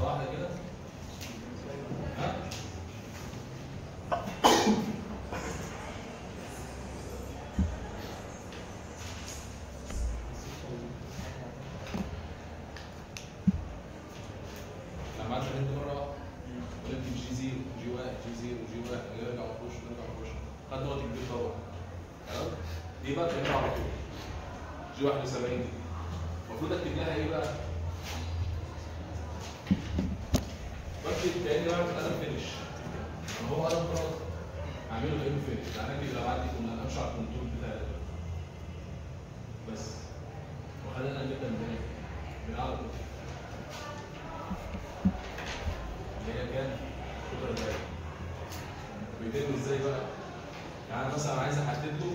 واحده واحده كده ها لما عدت انت مره واحده قلت جي زيرو جي واحد جي زيرو جي واحد يرجع ويخش يرجع ويخش خد وقت كبير طبعا تمام دي بقى تعملها على طول جي 71 دي المفروض اكتب لها ايه بقى؟ بكتب كاني بعمل قلم فينش لما هو قلم خلاص اعمله كانه فينش يعني اكتب الابعاد دي كلها امشي على الكنترول بتاعي ده. بس وخلينا نبدا من هنا من اعلى طول اللي هي كام؟ قدرة دايرة. بيتم ازاي بقى؟ يعني أنا مثلا عايز احدد له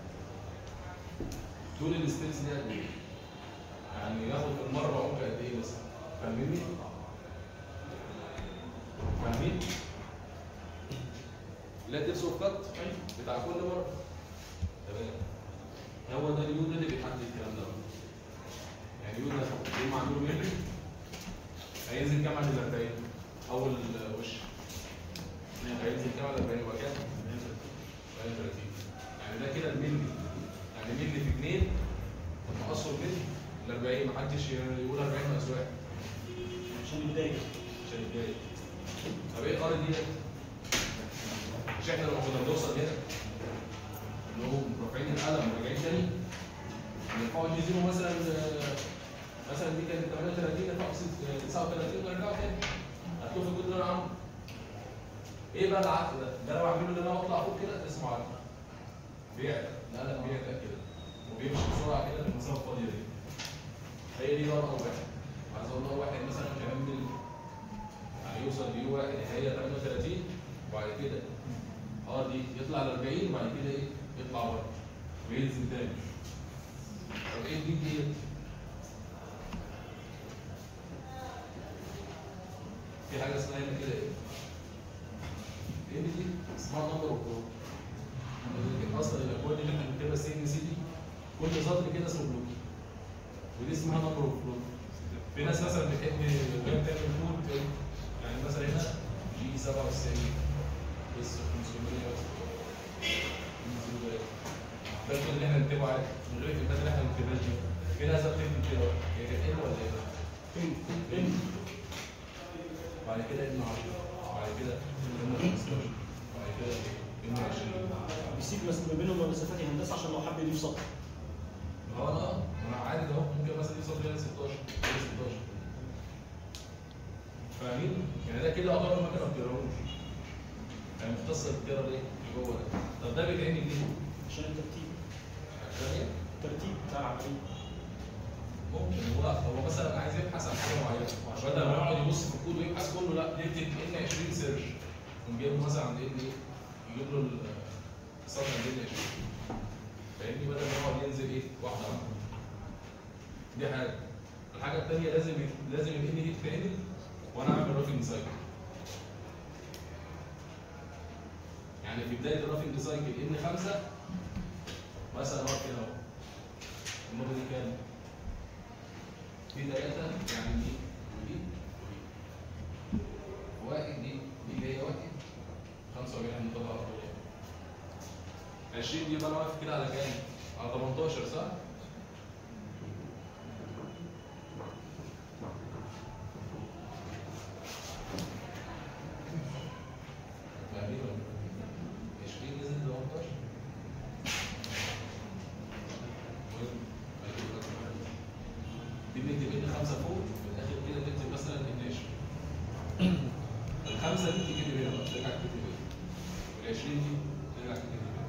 طول الستيبس دي قد ايه؟ يعني ياخد في المرة عمق قد ايه مثلا؟ فاهميني؟ فاهمين؟ لا تبس اوف كات بتاع كل مرة تمام هو ده اليو ده اللي بيحدد الكلام ده يعني يو ده يوم عامله ملي هينزل كام عند ال 40 اول وش هينزل كام على 40 يبقى كام؟ 38 يعني ده كده الملي يعني ملي في جنيه لما اصل ملي ال 40 محدش يقول 40 ناقص واحد عشان البدايه عشان الجاي طب ايه الار ديت؟ مش احنا لما كنا بنوصل هنا اللي هو رافعين القلم وراجعين تاني نرفعوا جي زيرو مثلا آه، مثلا دي كانت 38 نرفعوا 39 ونرجعوا تاني هتشوف الكود ده يا عم ايه بقى العقل ده؟ ده لو عامله ان انا اطلع فوق كده اسمه عقل بيعتق القلم بيعتق كده وبيمشي بسرعه كده للمسافه الفاضيه دي هي دي ضربه واحد عايز اقول له واحد مثلا كمان ملي يعني يوصل ليو واحد هي 38 وبعد كده اه دي يطلع ل 40 وبعد كده ايه يطلع بره وينزل تاني طب ايه دي دي في حاجه اسمها هنا كده ايه ايه دي اسمها نمبر اوف بلوك اصلا الاكواد اللي احنا بنكتبها سي ان سي دي كل سطر كده اسمه بلوك ودي اسمها نمبر اوف بلوك في ناس مثلا بتحب وهي بتعمل كود تقول يعني مثلا هنا جي 97 بس 500 ده الكود اللي احنا بنكتبه عادي من غير الكلمات اللي احنا بنكتبها دي في ناس بتكتب كده هي كانت ايه ولا ايه؟ فين ان بعد كده ان 10 بعد كده ان 15 بعد كده ان 20 بيسيب بس ما بينهم مسافات هندسه عشان لو حب يضيف سطر هو انا اه انا عادي اهو ممكن مثلا يوصل لي 16 لي 16 فاهمين؟ يعني ده كده اقدر ما كانوا بيقراوش يعني مختصر التيرا ايه اللي جوه ده طب ده بيتعمل ليه؟ عشان الترتيب عشان ايه؟ الترتيب بتاع العمليه ممكن هو هو مثلا عايز يبحث عن حاجه معينه بدل ما يقعد يبص في الكود ويبحث كله لا يكتب ان 20 سيرش يقوم جايبه مثلا عند ان ايه يجيب له السطر عند ان 20 فاهمني بدل ما يقعد ينزل ايه واحده واحده دي حاجه الحاجه الثانيه لازم يت- لازم الان دي تتعمل وانا اعمل رافنج سايكل يعني في بدايه الرافنج سايكل ان 5 مثلا اقعد كده اهو النقطه دي كام؟ دي ثلاثة يعني دي ودي ودي واحد دي دي اللي هي واحد 45 منطقة على طول 20 دي بقى أنا واقف كده على كام؟ على 18 صح؟ تقريبا 20 نزل 18 دي بنكتب ان خمسه فوق في الاخر كده نكتب مثلا ان 20 الخمسه دي تكتب هنا بقى ترجع تكتب هنا وال 20 دي ترجع تكتب هنا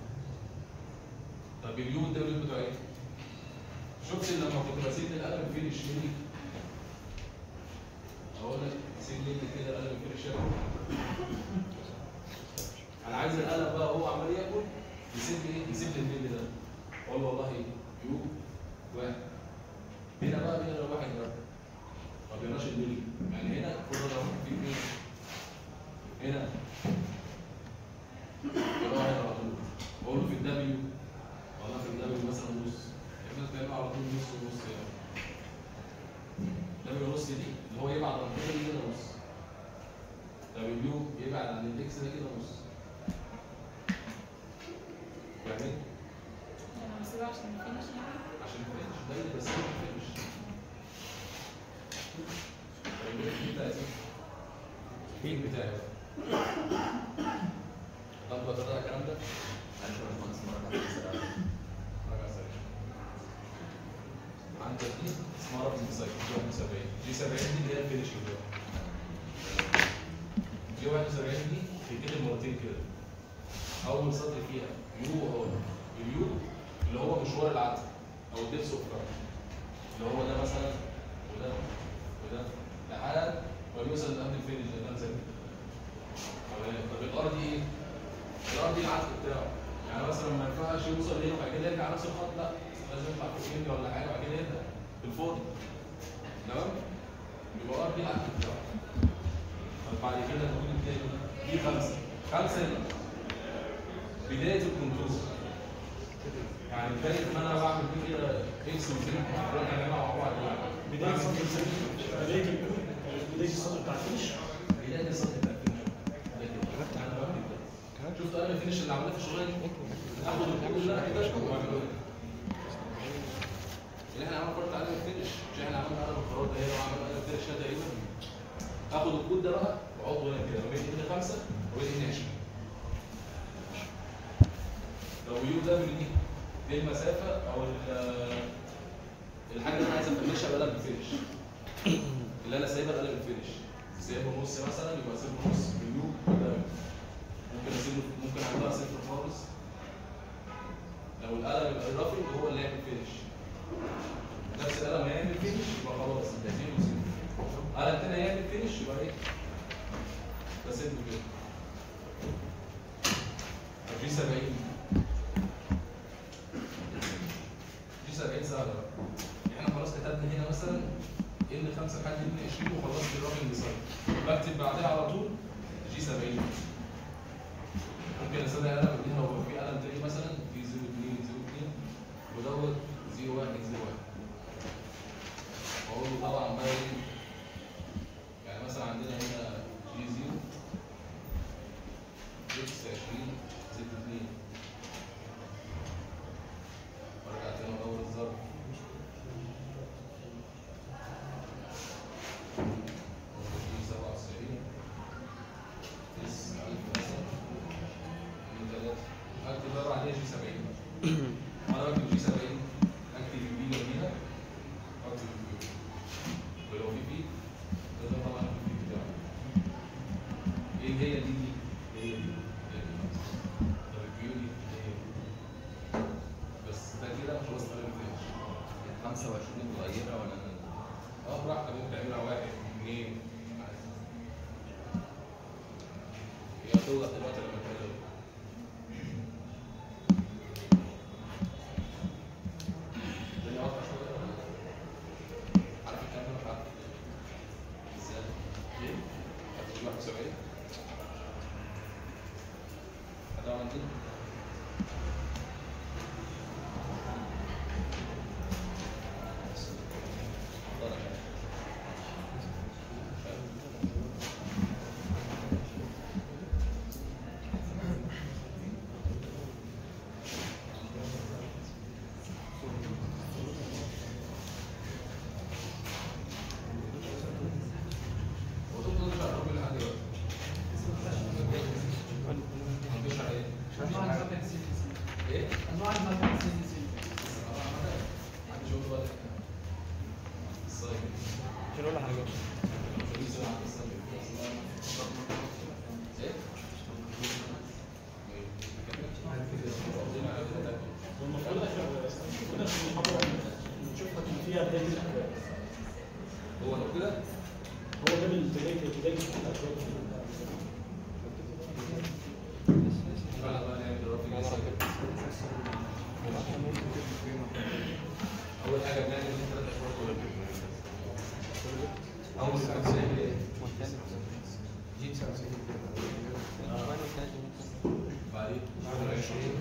طب اليو والدبليو بتوع ايه؟ شفت لما كنت بسيب القلم فين الشيل اقول لك سيب لي كده القلم فين الشيل انا عايز القلم بقى هو عمال ياكل يسيب لي ايه؟ يسيب لي الميل ده اقول له والله يو واحد هنا بقى هنا لو واحد بقى ما بيقراش الملي يعني هنا كل ده في اثنين هنا يبقى واحد على طول بقول له في الدبليو والله في الدبليو مثلا نص الناس بيعملوا على طول نص ونص يعني ده بيبقى نص دي اللي هو يبعد عن كده دي كده نص طب اليو يبعد عن الاكس ده كده نص فاهمين؟ يعني بسيبها عشان الفينش يعني عشان الفينش ده اللي بس الفينش طيب الفينش بتاعتي الفينش بتاعي طب بقى تقرا الكلام ده؟ معلش يا باشمهندس مرة واحدة بس أنا- راجع سريع. عندك دي اسمها رقم سايكل جي 71 جي 70 دي اللي هي الفينش بتاعه جي 71 دي بتتكتب مرتين كده اول سطر فيها يو اهو اليو اللي هو مشوار العدد او الدبس اوف كارت اللي هو ده مثلا وده وده لحد ما بيوصل لقبل الفينش ده ده زي تمام طب الار دي ايه؟ الار دي العدد بتاعه يعني مثلا ما ينفعش يوصل هنا وبعد كده يرجع نفس الخط لا لازم يطلع فوق يمكن ولا حاجه وبعد كده يبدا في الفاضي تمام؟ يبقى ار دي العدد بتاعه طب بعد كده نقول التاني دي خمسه خمسه دي بدايه الكنترول يعني بدايه ما انا بعمل فيه كده اكس وزد دلوقتي انا مع بعض بدايه بعمل سطر فيه الفينش بدايه الكود بدايه السطر بتاع الفينش بدايه السطر بتاع الفينش ده كده انا بكتب ده شفت انا الفينش اللي عملته في الشغلانه دي اخد الكود اللي انا كتبته واعمله اللي احنا عملنا فرض عليه الفينش مش احنا عملنا قلم القرار ده هنا وعملنا قلم الفينش ده تقريبا اخد الكود ده بقى واحطه هنا كده ما بين ان 5 وبين ان 20 لو يو ده من دي دي المسافه او ال- الحاجه اللي انا عايز افنشها بقلم الفينش اللي انا سايبها بقلم الفينش سايبه نص مثلا يبقى سايبه نص باليو ده ممكن اسيبه ممكن اعملها صفر خالص لو القلم يبقى الرافنج هو اللي يعمل فينش نفس القلم هيعمل فينش يبقى خلاص يبقى زيرو زيرو قلم تاني هيعمل فينش يبقى ايه بسيبه كده طب جي 70 جي 70 سهله بقى احنا خلاص كتبنا هنا مثلا ان 5 لحد ان 20 وخلصت الرقم سايكل بكتب بعدها على طول جي 70 ممكن استدعي قلم من هنا ويبقى في قلم تاني مثلا في 02 02 ودوت 01 01 واقول له طبعا بقى ايه يعني مثلا عندنا هنا جي 0 اكس 20 زد 2 وارجع تاني ادور الظرف جي 97 اس 1000 مثلا من ثلاثة اكتب بقى بعديها جي 70 وانا بكتب جي 70 اكتب البي جنبيها اكتب البي ولو في بي لازم طبعا البي بتاعه ايه هي دي دي؟ هي دي هي دي طب البيو دي هي دي بس ده كده خلاص ده ما فيش 25 متغيرة ولا أنا اه براحتك ممكن تعملها واحد اثنين عادي. هي هتوضح دلوقتي لما تقلب الدنيا واضحة شوية ولا لا؟ عارف الكلام ده ولا عارف؟ ازاي؟ ايه؟ هتقول 71 هتعمل عندي وتفضل مش هتعرف كل حاجة دلوقتي. مفيش على ايه؟ ايه؟ محدش يقول بقى الصيف. مش هنقول حاجه ايه؟ والمفروض احنا كنا في المحاضره نشوفها كان فيها بدايه ال- هو لو كده هو ده من بدايه بدايه الاكواد تعالى بقى نعمل الرافع اول حاجه بنعمل ايه ثلاث اشهر اول حاجه بنعمل ايه؟ بعدين شهر 20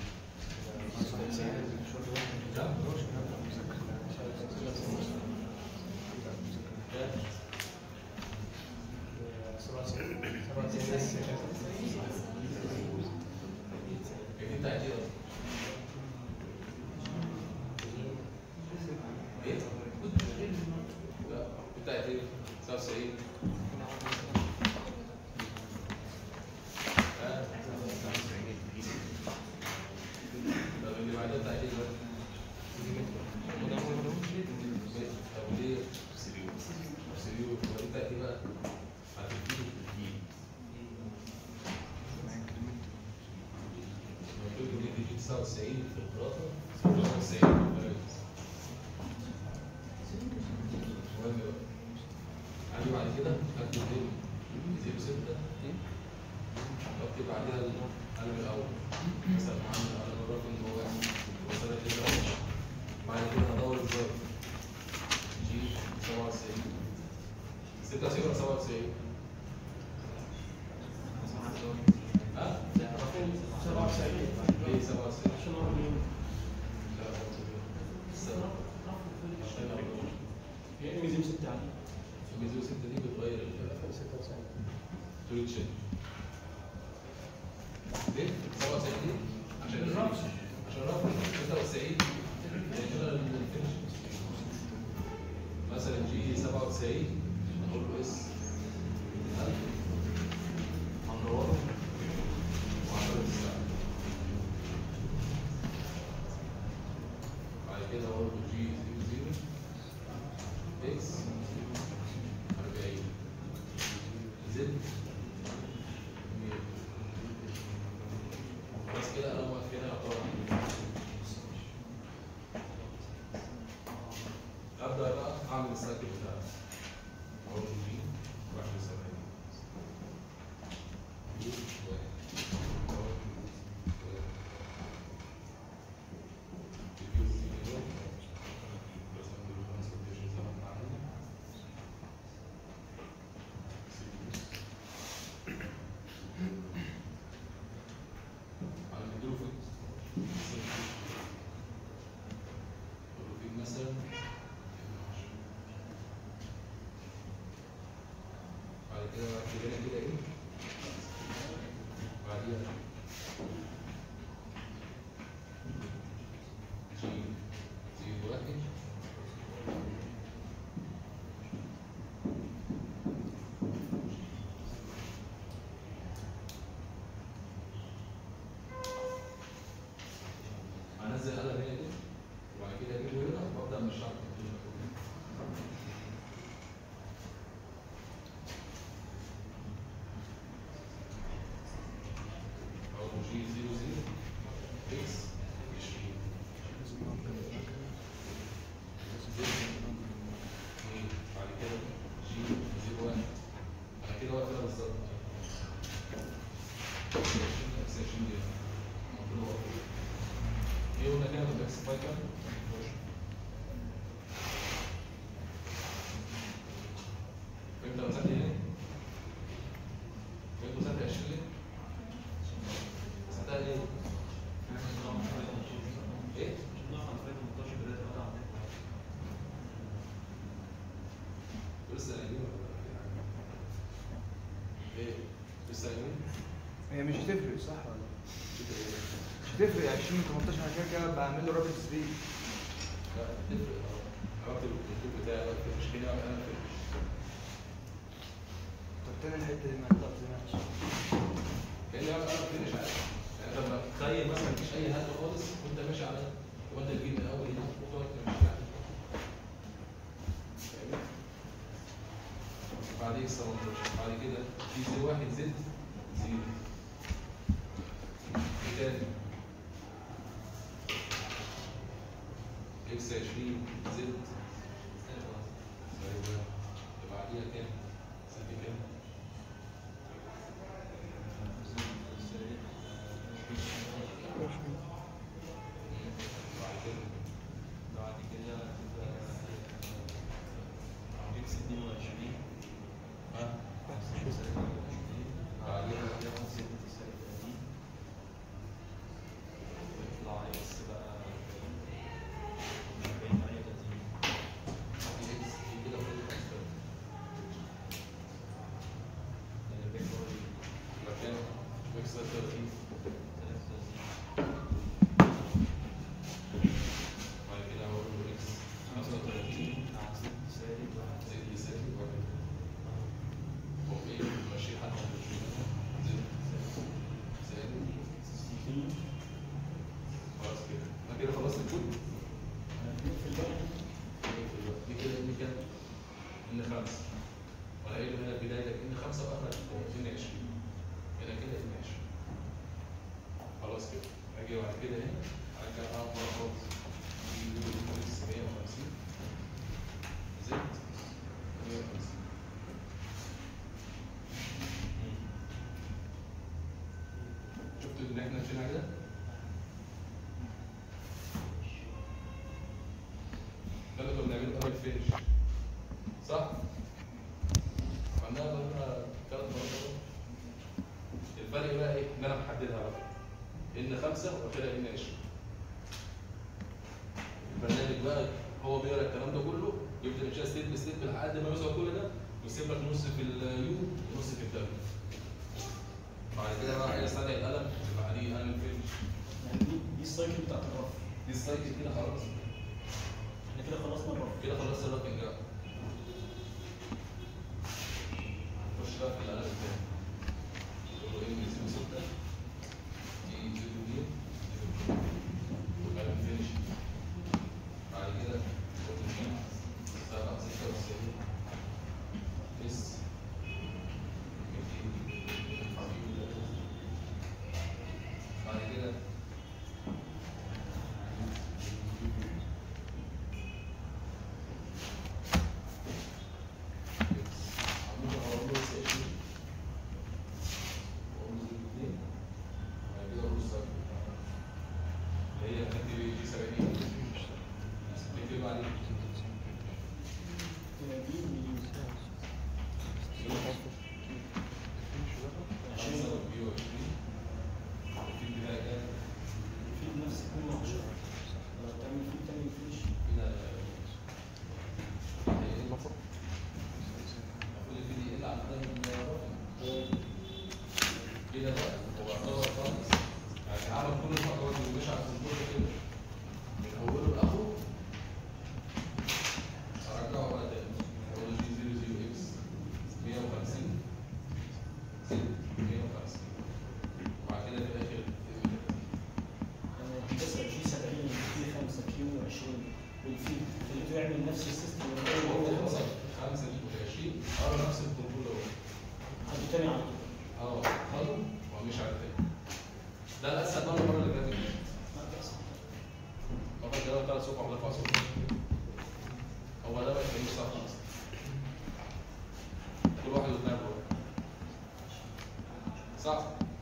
لا 99 ها طب اللي بعدها بتاعت ايه بقى؟ طب ليه؟ سيريو سيريو طب دي بتاعت ايه بقى؟ هتديله مكتوب ان دي 99 في الخلاطه 99 المهم بقى عندي بعد كده هكتب ايه 06 واكتب بعدها القلم الاول مثلا عامل قلم الرقم اللي هو وصلت كده بعد كده هدور الظرف جي 97 96 ولا 97 ها؟ رقم 97 ليه 97 عشان هو مليون لا هو السبب عشان أقول. هي ميزان 6 عليه الميزو 6 دي بتغير ال 96 توريت شيل ليه؟ 97 دي عشان الرفع عشان الرفع 96 يشتغل الفينش مثلا جي 97 نقول له اس 1000 هندوره وعشرة الساعة بعد كده اقول له جي 00 اكس 40 زد بس كده انا واقف هنا يعتبر ابدا بقى اعمل السايكل بتاعي اقول له جي 71 على الهيدروفيل الهيدروفيل مثلا بعد كده بكتب هنا كده ايه بعديها جي زيرو واحد هنزل قلم هنا كده وبعد كده اجيبه هنا وابدا من الشرط او جي 00 اكس 20 بعد كده جي 01 انا كده واقف كده بالظبط اكس 20 دي المفروض هو كده. ايه قلنا كده بالاكس فايكر فهمت مسافه ايه؟ فهمت مسافه 20 ليه؟ مسافتها ليه؟ ايه؟ لسه قايلين ولا ايه؟ لسه قايلين؟ هي مش هتفرق صح ولا مش هتفرق 20 18 انا كده كده بعمل له رابط سبيد لا تفرق اه اكتب الكتب بتاعي بقى في تشكيله انا في طب تاني الحته دي ما تقطعناش كاني انا انا فينش عادي يعني انت لما تخيل مثلا مفيش اي هد خالص وانت ماشي على وانت تجيب من اول هنا وتقعد تمشي عليه فاهمني؟ بعد اكس 18 بعد كده في زي واحد زد زيرو في تاني اكس 20 زد ايوه بعديها كام؟ سنتي كام؟ بعد كده بعد كده تبقى اكس 22 ها؟ بعديها هتاخد 36 ويطلع اكس بقى 40 38 في اكس في كده فوق الاكس موجود في الباقي دي كده ان كام؟ ان خمسه ولا قايل له هنا البدايه ده ان خمسه واخرك ان 20 هنا كده ان 20 خلاص كده اجي بعد كده هنا ارجع بقى مره خالص دي دي 150 زد 150 شفتوا ان احنا مشينا كده؟ ده اللي كنا بنعمله قبل الفينش صح؟ عملناها بقى ثلاث مرات الفرق بقى ايه؟ ان انا محددها بقى ان خمسه وكده ان 20 البرنامج بقى هو بيقرا الكلام ده كله يبدا يمشيها ستيب بستيب لحد ما يوصل كل ده ويسيب لك نص في اليو ونص في الدبليو بعد كده بقى هيستدعي القلم يبقى عليه قلم فينش يعني دي دي السايكل بتاعت الرف دي السايكل كده خلاص احنا كده خلصنا الرف كده خلصت الرقم ده خش بقى في القلم التاني تقول له ام 06 دي 02 والقلم فينش بعد كده تقول له مين 796 اس 200 بعد كده هي دي مليون في بنفس كل 10 لو تعمل فيه تاني فيش كده بقى هو اعتبر خالص يعني عمل كل الخطوات اللي مش على الكمبيوتر كده من اوله لاخره ارجعه بقى تاني اقول له دي 00 اكس 150 زد 150 وبعد كده في الاخر هندسه جي 70 جي 5 كيو 20 والفي اللي يعمل نفس السيستم اللي هو هو هو خمسة خمسة دي و20 قرا نفس الكنترول اهو حد تاني على طول اه خده ومش عارف ايه ده الاسهل بقى المره اللي فاتت دي. لا بس طبعا ده ثلاث صفح ولا اربع صفح هو ده ما يخليش صح اصلا كل واحد ودماغه صح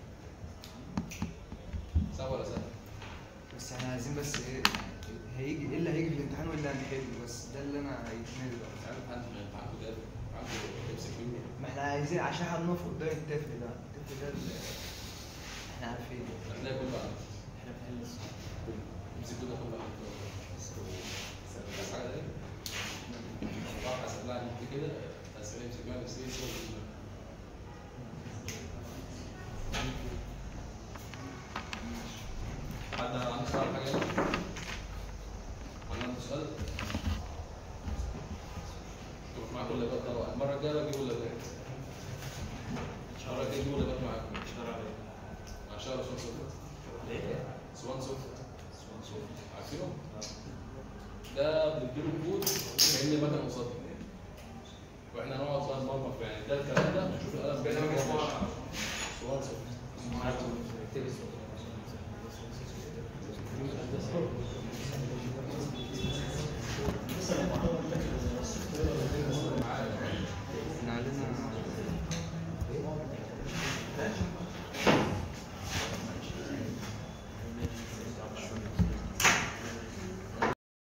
صح ولا سهل؟ بس احنا عايزين بس ايه هيجي ايه اللي هيجي في الامتحان واللي هنحله بس ده اللي انا هيتنادي مش بقى عارف حد من عنده ده عنده ام سي كيو ما احنا عايزين عشان هنقف قدام الطفل ده الطفل ده اللي احنا عارفين هتلاقي كله عنده احنا بنحل السؤال. ام سي كيو ده كله عنده بس حاجه تانية بعرف احسب لها دي كده اسئله ام سي كيو بس ايه شغل حد عنده سؤال حاجه ولا عنده سؤال؟ تروح معاك ولا بقى طبعا المره الجايه بقى اجيب ولا بقى المره الجايه اجيب ولا بقى معاكم مع شهر سوان صفر سوان صفر عارفينه؟ ده بنديله كود كأن المكنه قصادنا واحنا نقعد بقى نمرمط يعني ده الكلام ده نشوف القلم بيعمل ايه سوان صفر